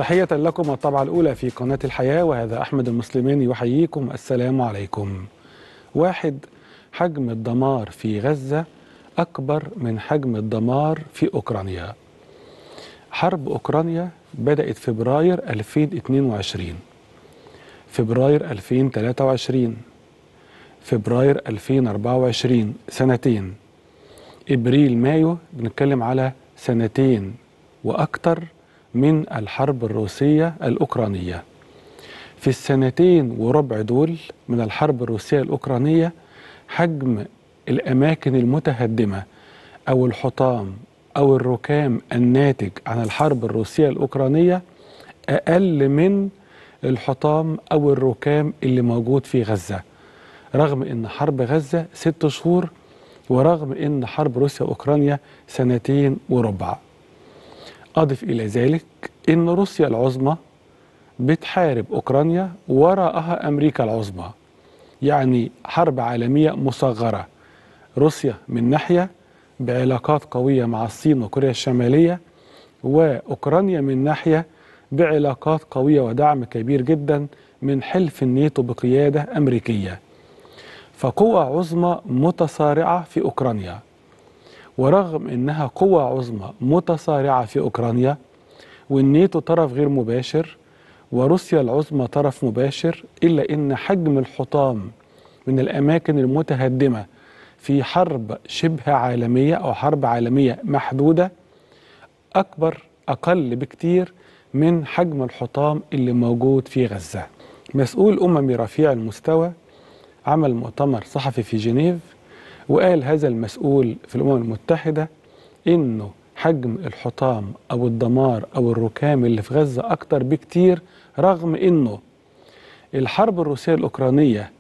تحية لكم الطبعة الأولى في قناة الحياة وهذا أحمد المسلمين يحييكم السلام عليكم واحد حجم الدمار في غزة أكبر من حجم الدمار في أوكرانيا حرب أوكرانيا بدأت فبراير 2022 فبراير 2023 فبراير 2024 سنتين إبريل مايو بنتكلم على سنتين وأكتر من الحرب الروسية الأوكرانية في السنتين وربع دول من الحرب الروسية الأوكرانية حجم الأماكن المتهدمة أو الحطام أو الركام الناتج عن الحرب الروسية الأوكرانية أقل من الحطام أو الركام اللي موجود في غزة رغم أن حرب غزة ست شهور ورغم أن حرب روسيا وأوكرانيا سنتين وربع أضف إلى ذلك أن روسيا العظمى بتحارب أوكرانيا وراءها أمريكا العظمى يعني حرب عالمية مصغرة روسيا من ناحية بعلاقات قوية مع الصين وكوريا الشمالية وأوكرانيا من ناحية بعلاقات قوية ودعم كبير جدا من حلف الناتو بقيادة أمريكية فقوة عظمى متصارعة في أوكرانيا ورغم أنها قوة عظمى متصارعة في أوكرانيا والناتو طرف غير مباشر وروسيا العظمى طرف مباشر إلا أن حجم الحطام من الأماكن المتهدمة في حرب شبه عالمية أو حرب عالمية محدودة أكبر أقل بكتير من حجم الحطام اللي موجود في غزة مسؤول أممي رفيع المستوى عمل مؤتمر صحفي في جنيف وقال هذا المسؤول في الأمم المتحدة إنه حجم الحطام أو الدمار أو الركام اللي في غزة أكتر بكتير رغم إنه الحرب الروسية الأوكرانية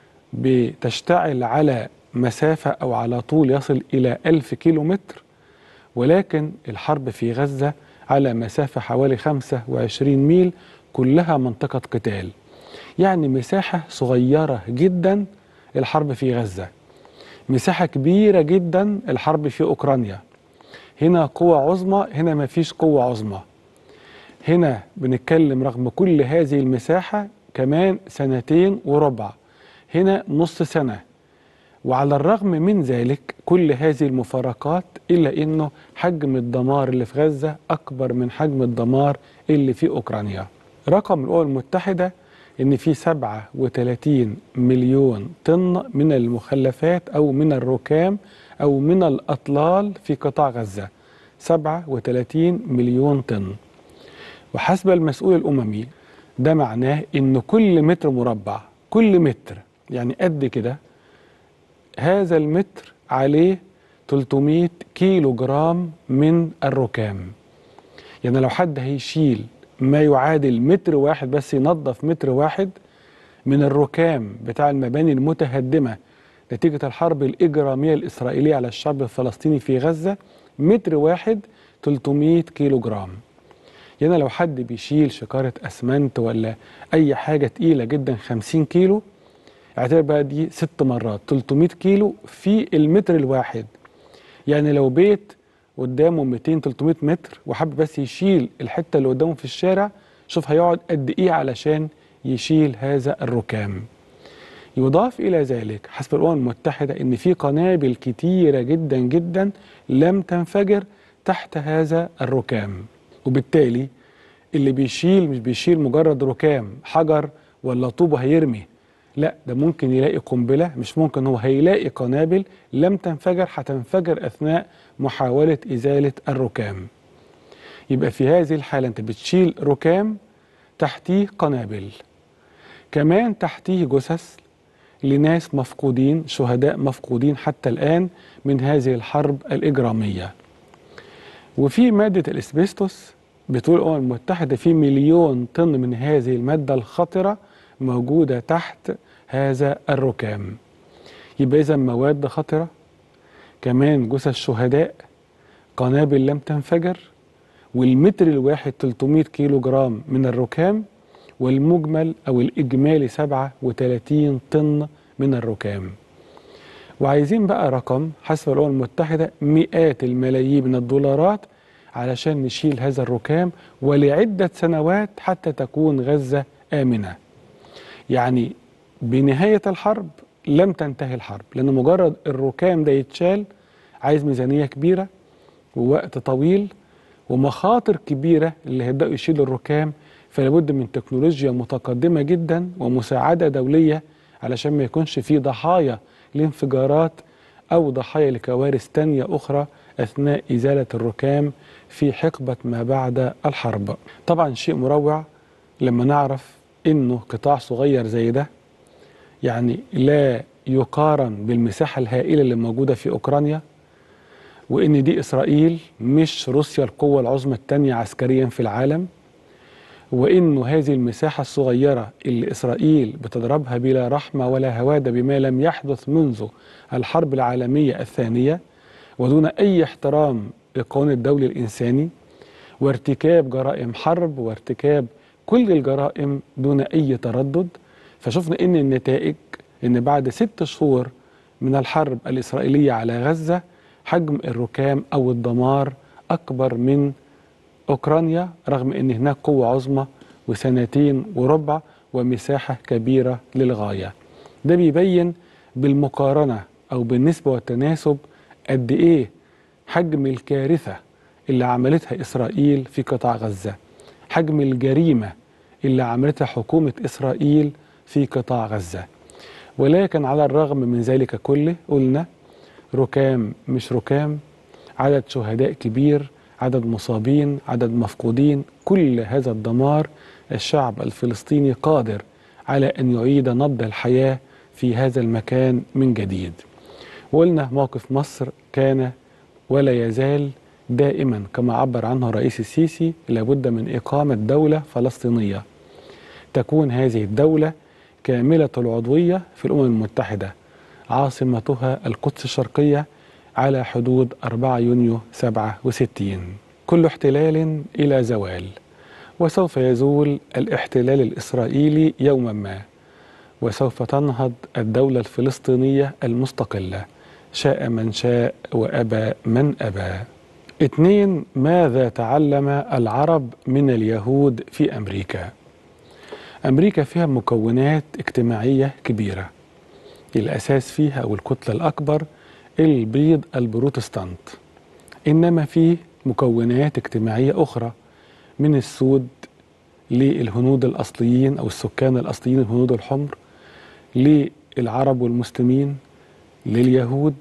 بتشتعل على مسافة أو على طول يصل إلى ألف كيلو متر ولكن الحرب في غزة على مسافة حوالي 25 ميل كلها منطقة قتال يعني مساحة صغيرة جدا الحرب في غزة مساحة كبيرة جدا الحرب في أوكرانيا هنا قوة عظمى هنا ما فيش قوة عظمى هنا بنتكلم رغم كل هذه المساحة كمان سنتين وربع هنا نص سنة وعلى الرغم من ذلك كل هذه المفارقات إلا أنه حجم الدمار اللي في غزة أكبر من حجم الدمار اللي في أوكرانيا رقم الأمم المتحدة ان في 37 مليون طن من المخلفات او من الركام او من الاطلال في قطاع غزه 37 مليون طن وحسب المسؤول الاممي ده معناه ان كل متر مربع كل متر يعني قد كده هذا المتر عليه 300 كيلو جرام من الركام يعني لو حد هيشيل ما يعادل متر واحد بس ينظف متر واحد من الركام بتاع المباني المتهدمة نتيجة الحرب الإجرامية الإسرائيلية على الشعب الفلسطيني في غزة متر واحد 300 كيلو جرام يعني لو حد بيشيل شكارة أسمنت ولا أي حاجة تقيلة جدا 50 كيلو اعتبر بقى دي ست مرات 300 كيلو في المتر الواحد يعني لو بيت قدامه 200 300 متر وحب بس يشيل الحته اللي قدامه في الشارع شوف هيقعد قد ايه علشان يشيل هذا الركام يضاف الى ذلك حسب الامم المتحده ان في قنابل كتيره جدا جدا لم تنفجر تحت هذا الركام وبالتالي اللي بيشيل مش بيشيل مجرد ركام حجر ولا طوب هيرمي لا ده ممكن يلاقي قنبله مش ممكن هو هيلاقي قنابل لم تنفجر هتنفجر اثناء محاوله ازاله الركام يبقى في هذه الحاله انت بتشيل ركام تحتيه قنابل كمان تحتيه جثث لناس مفقودين شهداء مفقودين حتى الان من هذه الحرب الاجراميه وفي ماده الاسبستوس بتقول الامم المتحده في مليون طن من هذه الماده الخطره موجودة تحت هذا الركام يبقى إذا مواد خطرة كمان جثث شهداء قنابل لم تنفجر والمتر الواحد 300 كيلو جرام من الركام والمجمل أو الإجمالي 37 طن من الركام وعايزين بقى رقم حسب الأمم المتحدة مئات الملايين من الدولارات علشان نشيل هذا الركام ولعدة سنوات حتى تكون غزة آمنة يعني بنهاية الحرب لم تنتهي الحرب لأن مجرد الركام ده يتشال عايز ميزانية كبيرة ووقت طويل ومخاطر كبيرة اللي هيبدأوا يشيلوا الركام فلابد من تكنولوجيا متقدمة جدا ومساعدة دولية علشان ما يكونش في ضحايا لانفجارات أو ضحايا لكوارث تانية أخرى أثناء إزالة الركام في حقبة ما بعد الحرب طبعا شيء مروع لما نعرف إنه قطاع صغير زي ده يعني لا يقارن بالمساحة الهائلة اللي موجودة في أوكرانيا وإن دي إسرائيل مش روسيا القوة العظمى الثانية عسكريا في العالم وإنه هذه المساحة الصغيرة اللي إسرائيل بتضربها بلا رحمة ولا هوادة بما لم يحدث منذ الحرب العالمية الثانية ودون أي احترام للقانون الدولي الإنساني وارتكاب جرائم حرب وارتكاب كل الجرائم دون أي تردد فشفنا إن النتائج إن بعد ست شهور من الحرب الإسرائيلية على غزة حجم الركام أو الدمار أكبر من أوكرانيا رغم أن هناك قوة عظمى وسنتين وربع ومساحة كبيرة للغاية ده بيبين بالمقارنة أو بالنسبة والتناسب قد إيه حجم الكارثة اللي عملتها إسرائيل في قطاع غزة حجم الجريمة اللي عملتها حكومة إسرائيل في قطاع غزة ولكن على الرغم من ذلك كله قلنا ركام مش ركام عدد شهداء كبير عدد مصابين عدد مفقودين كل هذا الدمار الشعب الفلسطيني قادر على أن يعيد نبض الحياة في هذا المكان من جديد وقلنا موقف مصر كان ولا يزال دائما كما عبر عنه الرئيس السيسي لابد من إقامة دولة فلسطينية تكون هذه الدولة كاملة العضوية في الأمم المتحدة عاصمتها القدس الشرقية على حدود 4 يونيو 67 كل احتلال إلى زوال وسوف يزول الاحتلال الإسرائيلي يوما ما وسوف تنهض الدولة الفلسطينية المستقلة شاء من شاء وأبى من أبى اثنين ماذا تعلم العرب من اليهود في أمريكا أمريكا فيها مكونات اجتماعية كبيرة الأساس فيها أو الكتلة الأكبر البيض البروتستانت إنما فيه مكونات اجتماعية أخرى من السود للهنود الأصليين أو السكان الأصليين الهنود الحمر للعرب والمسلمين لليهود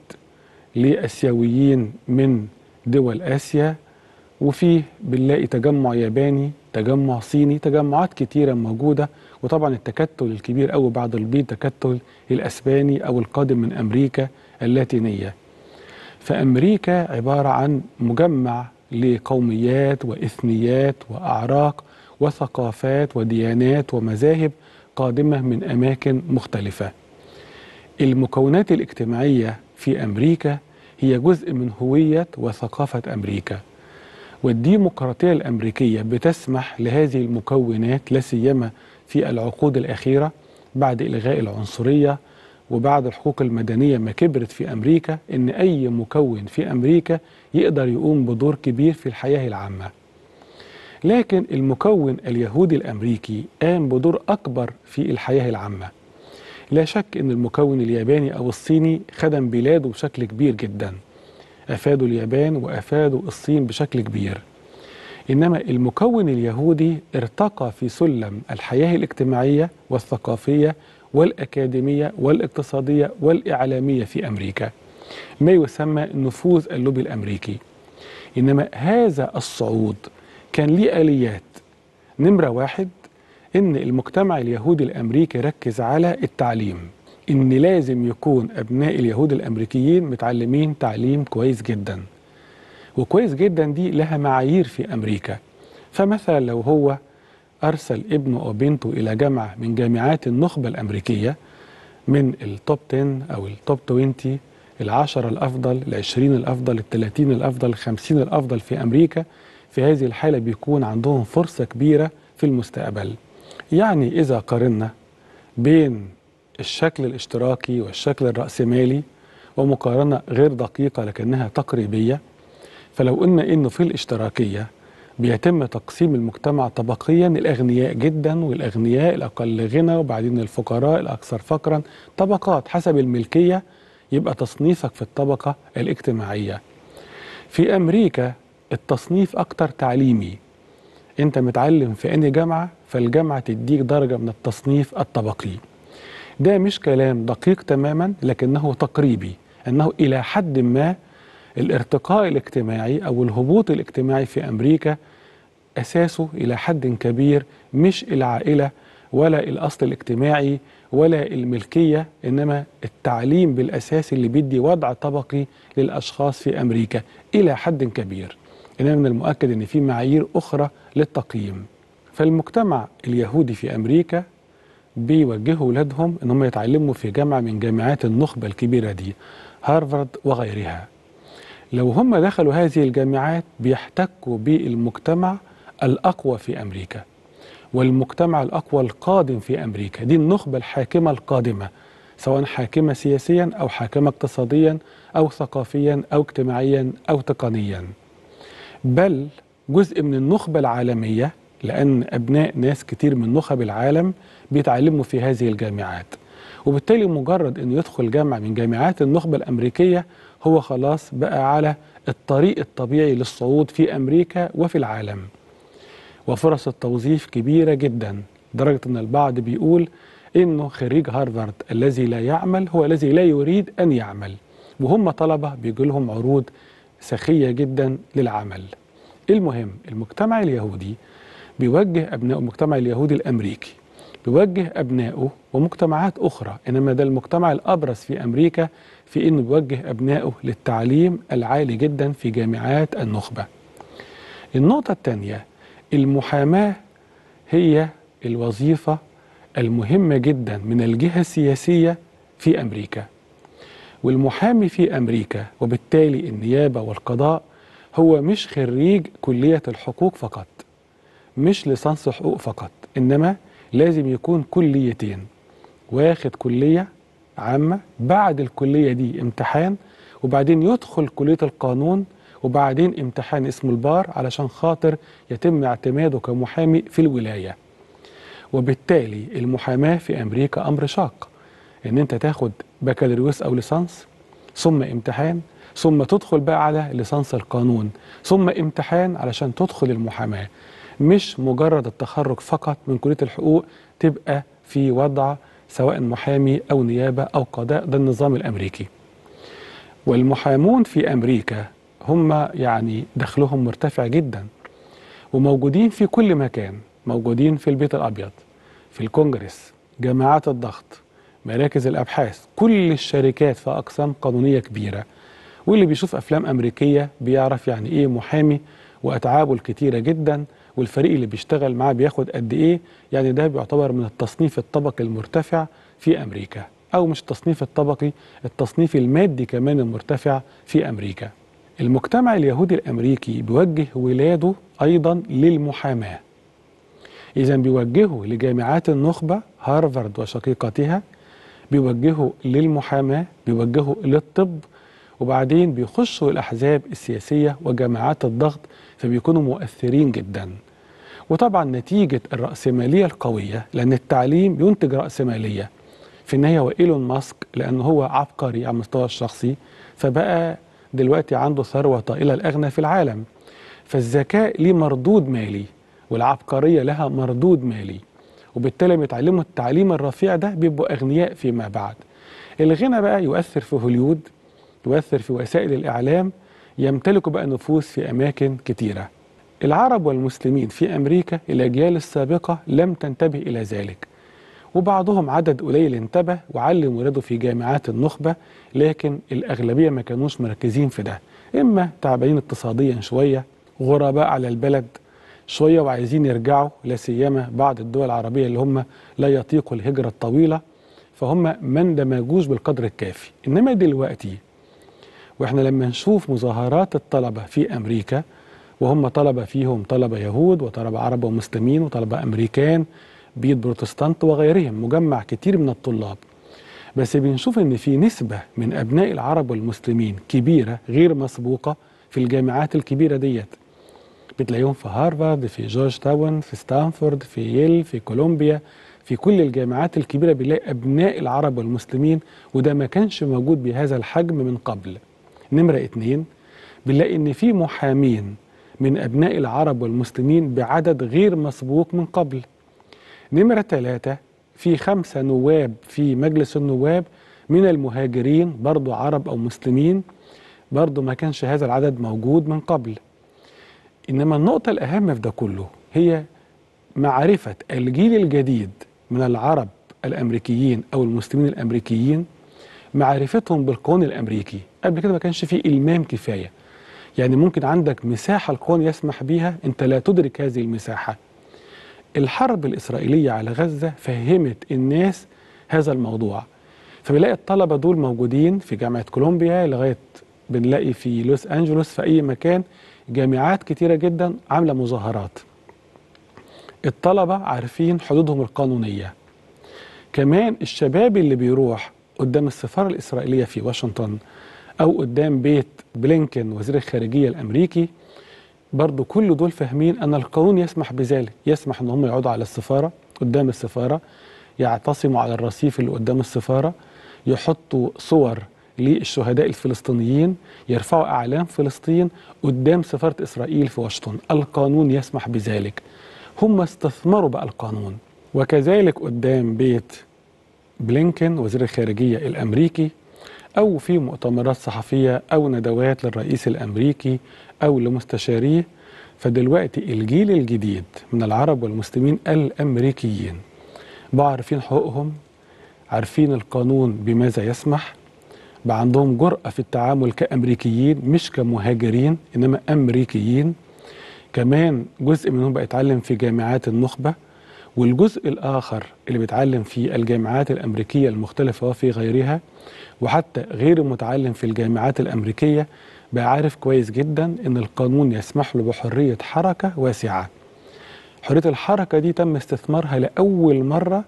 لأسيويين من دول آسيا وفيه بنلاقي تجمع ياباني تجمع صيني تجمعات كتيرة موجودة وطبعا التكتل الكبير قوي بعد البيض تكتل الأسباني أو القادم من أمريكا اللاتينية فأمريكا عبارة عن مجمع لقوميات وإثنيات وأعراق وثقافات وديانات ومذاهب قادمة من أماكن مختلفة المكونات الاجتماعية في أمريكا هي جزء من هوية وثقافة أمريكا والديمقراطية الأمريكية بتسمح لهذه المكونات لا سيما في العقود الأخيرة بعد إلغاء العنصرية وبعد الحقوق المدنية ما كبرت في أمريكا إن أي مكون في أمريكا يقدر يقوم بدور كبير في الحياة العامة لكن المكون اليهودي الأمريكي قام بدور أكبر في الحياة العامة لا شك أن المكون الياباني أو الصيني خدم بلاده بشكل كبير جدا أفادوا اليابان وأفادوا الصين بشكل كبير إنما المكون اليهودي ارتقى في سلم الحياة الاجتماعية والثقافية والأكاديمية والاقتصادية والإعلامية في أمريكا ما يسمى نفوذ اللوبي الأمريكي إنما هذا الصعود كان ليه آليات نمرة واحد إن المجتمع اليهودي الأمريكي ركز على التعليم إن لازم يكون أبناء اليهود الأمريكيين متعلمين تعليم كويس جدا وكويس جدا دي لها معايير في أمريكا فمثلا لو هو أرسل ابنه أو بنته إلى جامعة من جامعات النخبة الأمريكية من التوب 10 أو التوب 20 العشرة الأفضل العشرين الأفضل الثلاثين الأفضل الخمسين الأفضل في أمريكا في هذه الحالة بيكون عندهم فرصة كبيرة في المستقبل يعني إذا قارنا بين الشكل الاشتراكي والشكل الرأسمالي ومقارنة غير دقيقة لكنها تقريبية فلو قلنا انه في الاشتراكيه بيتم تقسيم المجتمع طبقيا الاغنياء جدا والاغنياء الاقل غنى وبعدين الفقراء الاكثر فقرا طبقات حسب الملكيه يبقى تصنيفك في الطبقه الاجتماعيه في امريكا التصنيف اكتر تعليمي انت متعلم في انهي جامعه فالجامعه تديك درجه من التصنيف الطبقي ده مش كلام دقيق تماما لكنه تقريبي انه الى حد ما الارتقاء الاجتماعي او الهبوط الاجتماعي في امريكا اساسه الى حد كبير مش العائله ولا الاصل الاجتماعي ولا الملكيه انما التعليم بالاساس اللي بيدي وضع طبقي للاشخاص في امريكا الى حد كبير انما من المؤكد ان في معايير اخرى للتقييم فالمجتمع اليهودي في امريكا بيوجهوا ولادهم ان هم يتعلموا في جامعه من جامعات النخبه الكبيره دي هارفارد وغيرها لو هم دخلوا هذه الجامعات بيحتكوا بالمجتمع الاقوى في امريكا والمجتمع الاقوى القادم في امريكا دي النخبه الحاكمه القادمه سواء حاكمه سياسيا او حاكمه اقتصاديا او ثقافيا او اجتماعيا او تقنيا بل جزء من النخبه العالميه لان ابناء ناس كتير من نخب العالم بيتعلموا في هذه الجامعات وبالتالي مجرد انه يدخل جامعه من جامعات النخبه الامريكيه هو خلاص بقى على الطريق الطبيعي للصعود في امريكا وفي العالم وفرص التوظيف كبيره جدا لدرجه ان البعض بيقول انه خريج هارفارد الذي لا يعمل هو الذي لا يريد ان يعمل وهم طلبه بيجي لهم عروض سخيه جدا للعمل المهم المجتمع اليهودي بيوجه ابناء المجتمع اليهودي الامريكي بيوجه ابنائه ومجتمعات اخرى انما ده المجتمع الابرز في امريكا في انه بيوجه ابنائه للتعليم العالي جدا في جامعات النخبه. النقطه الثانيه المحاماه هي الوظيفه المهمه جدا من الجهه السياسيه في امريكا. والمحامي في امريكا وبالتالي النيابه والقضاء هو مش خريج كليه الحقوق فقط. مش ليسانس حقوق فقط انما لازم يكون كليتين واخد كليه عامه بعد الكليه دي امتحان وبعدين يدخل كليه القانون وبعدين امتحان اسمه البار علشان خاطر يتم اعتماده كمحامي في الولايه وبالتالي المحاماه في امريكا امر شاق ان انت تاخد بكالوريوس او ليسانس ثم امتحان ثم تدخل بقى على ليسانس القانون ثم امتحان علشان تدخل المحاماه مش مجرد التخرج فقط من كليه الحقوق تبقى في وضع سواء محامي او نيابه او قضاء ده النظام الامريكي. والمحامون في امريكا هم يعني دخلهم مرتفع جدا وموجودين في كل مكان، موجودين في البيت الابيض، في الكونجرس، جامعات الضغط، مراكز الابحاث، كل الشركات في اقسام قانونيه كبيره. واللي بيشوف افلام امريكيه بيعرف يعني ايه محامي واتعابه الكتيره جدا والفريق اللي بيشتغل معاه بياخد قد ايه يعني ده بيعتبر من التصنيف الطبقي المرتفع في امريكا او مش التصنيف الطبقي التصنيف المادي كمان المرتفع في امريكا المجتمع اليهودي الامريكي بيوجه ولاده ايضا للمحاماه اذا بيوجهوا لجامعات النخبه هارفارد وشقيقتها بيوجهوا للمحاماه بيوجهوا للطب وبعدين بيخشوا الأحزاب السياسية وجماعات الضغط فبيكونوا مؤثرين جدا وطبعا نتيجة الرأسمالية القوية لأن التعليم ينتج رأسمالية في النهاية هو إيلون ماسك لأنه هو عبقري على المستوى الشخصي فبقى دلوقتي عنده ثروة طائلة الأغنى في العالم فالذكاء ليه مردود مالي والعبقرية لها مردود مالي وبالتالي لما يتعلموا التعليم الرفيع ده بيبقوا أغنياء فيما بعد الغنى بقى يؤثر في هوليود يؤثر في وسائل الإعلام يمتلكوا بقى نفوذ في أماكن كتيرة العرب والمسلمين في أمريكا الأجيال السابقة لم تنتبه إلى ذلك وبعضهم عدد قليل انتبه وعلم ولاده في جامعات النخبة لكن الأغلبية ما كانوش مركزين في ده إما تعبانين اقتصاديا شوية غرباء على البلد شوية وعايزين يرجعوا لا سيما بعض الدول العربية اللي هم لا يطيقوا الهجرة الطويلة فهم ما اندمجوش بالقدر الكافي إنما دلوقتي واحنا لما نشوف مظاهرات الطلبة في أمريكا وهم طلبة فيهم طلبة يهود وطلبة عرب ومسلمين وطلبة أمريكان بيت بروتستانت وغيرهم مجمع كتير من الطلاب بس بنشوف ان في نسبة من أبناء العرب والمسلمين كبيرة غير مسبوقة في الجامعات الكبيرة ديت بتلاقيهم في هارفارد في جورج تاون في ستانفورد في ييل في كولومبيا في كل الجامعات الكبيرة بنلاقي أبناء العرب والمسلمين وده ما كانش موجود بهذا الحجم من قبل نمرة اتنين بنلاقي إن في محامين من أبناء العرب والمسلمين بعدد غير مسبوق من قبل نمرة ثلاثة في خمسة نواب في مجلس النواب من المهاجرين برضو عرب أو مسلمين برضو ما كانش هذا العدد موجود من قبل إنما النقطة الأهم في ده كله هي معرفة الجيل الجديد من العرب الأمريكيين أو المسلمين الأمريكيين معرفتهم بالقانون الأمريكي قبل كده ما كانش فيه إلمام كفاية يعني ممكن عندك مساحة القانون يسمح بيها أنت لا تدرك هذه المساحة الحرب الإسرائيلية على غزة فهمت الناس هذا الموضوع فبنلاقي الطلبة دول موجودين في جامعة كولومبيا لغاية بنلاقي في لوس أنجلوس في أي مكان جامعات كتيرة جدا عاملة مظاهرات الطلبة عارفين حدودهم القانونية كمان الشباب اللي بيروح قدام السفارة الإسرائيلية في واشنطن أو قدام بيت بلينكن وزير الخارجية الأمريكي برضو كل دول فاهمين أن القانون يسمح بذلك يسمح أن هم يقعدوا على السفارة قدام السفارة يعتصموا على الرصيف اللي قدام السفارة يحطوا صور للشهداء الفلسطينيين يرفعوا أعلام فلسطين قدام سفارة إسرائيل في واشنطن القانون يسمح بذلك هم استثمروا بقى القانون وكذلك قدام بيت بلينكن وزير الخارجية الأمريكي أو في مؤتمرات صحفية أو ندوات للرئيس الأمريكي أو لمستشاريه فدلوقتي الجيل الجديد من العرب والمسلمين الأمريكيين بقوا عارفين حقوقهم عارفين القانون بماذا يسمح بقى عندهم جرأة في التعامل كأمريكيين مش كمهاجرين إنما أمريكيين كمان جزء منهم بقى يتعلم في جامعات النخبة والجزء الآخر اللي بيتعلم في الجامعات الأمريكية المختلفة وفي غيرها وحتى غير المتعلم في الجامعات الأمريكية بقى عارف كويس جدا إن القانون يسمح له بحرية حركة واسعة حرية الحركة دي تم استثمارها لأول مرة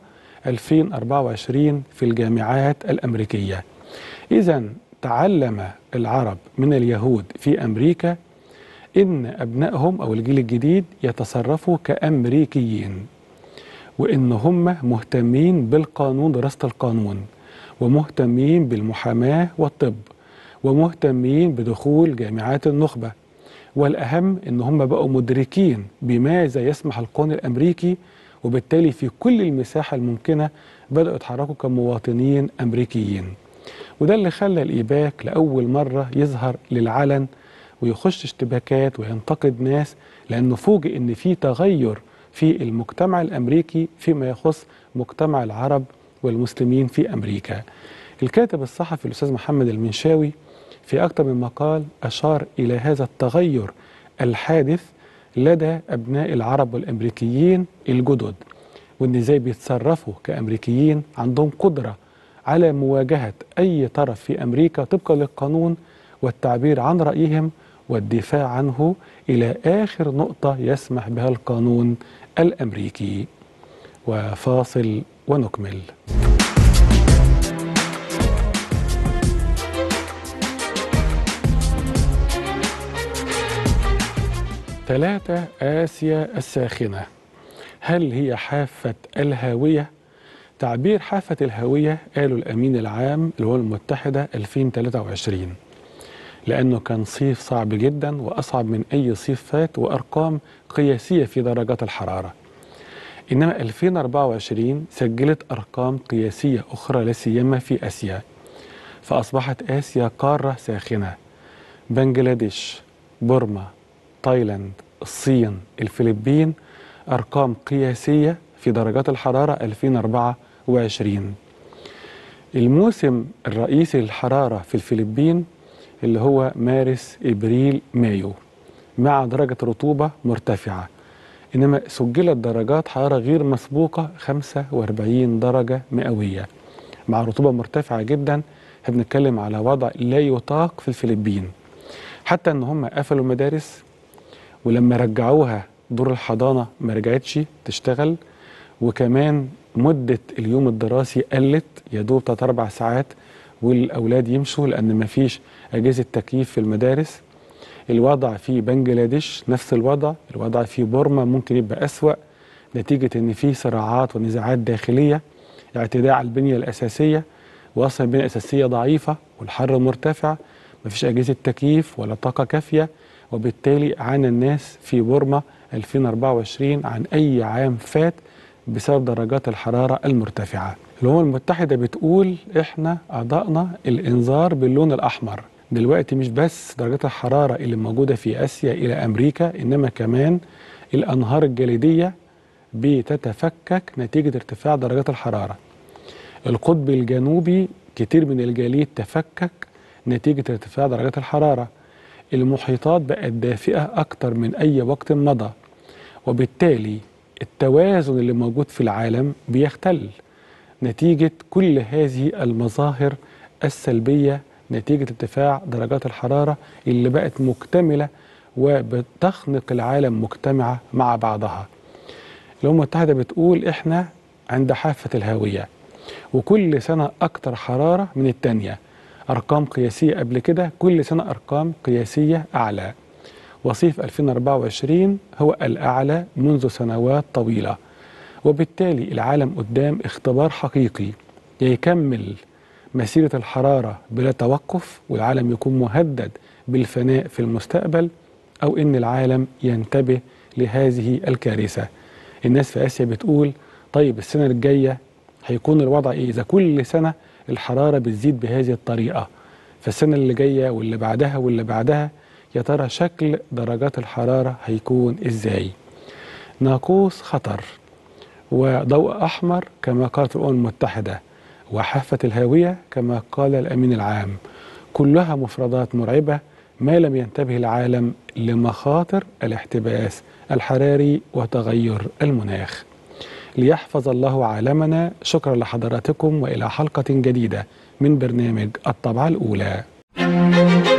2024 في الجامعات الأمريكية إذا تعلم العرب من اليهود في أمريكا إن أبنائهم أو الجيل الجديد يتصرفوا كأمريكيين وإن هم مهتمين بالقانون دراسة القانون ومهتمين بالمحاماة والطب ومهتمين بدخول جامعات النخبة والأهم إن هم بقوا مدركين بماذا يسمح القانون الأمريكي وبالتالي في كل المساحة الممكنة بدأوا يتحركوا كمواطنين أمريكيين وده اللي خلى الإيباك لأول مرة يظهر للعلن ويخش اشتباكات وينتقد ناس لأنه فوجئ إن في تغير في المجتمع الأمريكي فيما يخص مجتمع العرب والمسلمين في أمريكا الكاتب الصحفي الأستاذ محمد المنشاوي في أكثر من مقال أشار إلى هذا التغير الحادث لدى أبناء العرب والأمريكيين الجدد وإن إزاي بيتصرفوا كأمريكيين عندهم قدرة على مواجهة أي طرف في أمريكا طبقا للقانون والتعبير عن رأيهم والدفاع عنه إلى آخر نقطة يسمح بها القانون الأمريكي وفاصل ونكمل ثلاثة آسيا الساخنة هل هي حافة الهاوية؟ تعبير حافة الهاوية قالوا الأمين العام للأمم المتحدة 2023 لأنه كان صيف صعب جدا وأصعب من أي صيف فات وأرقام قياسية في درجات الحرارة إنما 2024 سجلت أرقام قياسية أخرى لا سيما في آسيا فأصبحت آسيا قارة ساخنة بنجلاديش بورما تايلاند الصين الفلبين أرقام قياسية في درجات الحرارة 2024 الموسم الرئيسي للحرارة في الفلبين اللي هو مارس ابريل مايو مع درجه رطوبه مرتفعه انما سجلت درجات حراره غير مسبوقه 45 درجه مئويه مع رطوبه مرتفعه جدا احنا بنتكلم على وضع لا يطاق في الفلبين حتى ان هم قفلوا المدارس ولما رجعوها دور الحضانه ما رجعتش تشتغل وكمان مده اليوم الدراسي قلت يا دوب 3 4 ساعات والاولاد يمشوا لان ما فيش اجهزه تكييف في المدارس الوضع في بنجلاديش نفس الوضع الوضع في بورما ممكن يبقى أسوأ نتيجة أن في صراعات ونزاعات داخلية اعتداء على البنية الأساسية وأصلا البنية الأساسية ضعيفة والحر مرتفع مفيش أجهزة تكييف ولا طاقة كافية وبالتالي عانى الناس في بورما 2024 عن أي عام فات بسبب درجات الحرارة المرتفعة الأمم المتحدة بتقول إحنا أضأنا الإنذار باللون الأحمر دلوقتي مش بس درجات الحرارة اللي موجودة في آسيا إلى أمريكا إنما كمان الأنهار الجليدية بتتفكك نتيجة ارتفاع درجات الحرارة القطب الجنوبي كتير من الجليد تفكك نتيجة ارتفاع درجات الحرارة المحيطات بقت دافئة أكتر من أي وقت مضى وبالتالي التوازن اللي موجود في العالم بيختل نتيجة كل هذه المظاهر السلبية نتيجة ارتفاع درجات الحرارة اللي بقت مكتملة وبتخنق العالم مجتمعة مع بعضها الأمم المتحدة بتقول إحنا عند حافة الهاوية وكل سنة أكتر حرارة من التانية أرقام قياسية قبل كده كل سنة أرقام قياسية أعلى وصيف 2024 هو الأعلى منذ سنوات طويلة وبالتالي العالم قدام اختبار حقيقي يكمل مسيرة الحرارة بلا توقف والعالم يكون مهدد بالفناء في المستقبل أو إن العالم ينتبه لهذه الكارثة الناس في آسيا بتقول طيب السنة الجاية هيكون الوضع إيه إذا كل سنة الحرارة بتزيد بهذه الطريقة فالسنة اللي جاية واللي بعدها واللي بعدها يا ترى شكل درجات الحرارة هيكون إزاي ناقوس خطر وضوء أحمر كما قالت الأمم المتحدة وحافة الهاوية كما قال الأمين العام كلها مفردات مرعبة ما لم ينتبه العالم لمخاطر الاحتباس الحراري وتغير المناخ ليحفظ الله عالمنا شكرا لحضراتكم والى حلقه جديده من برنامج الطبعه الاولى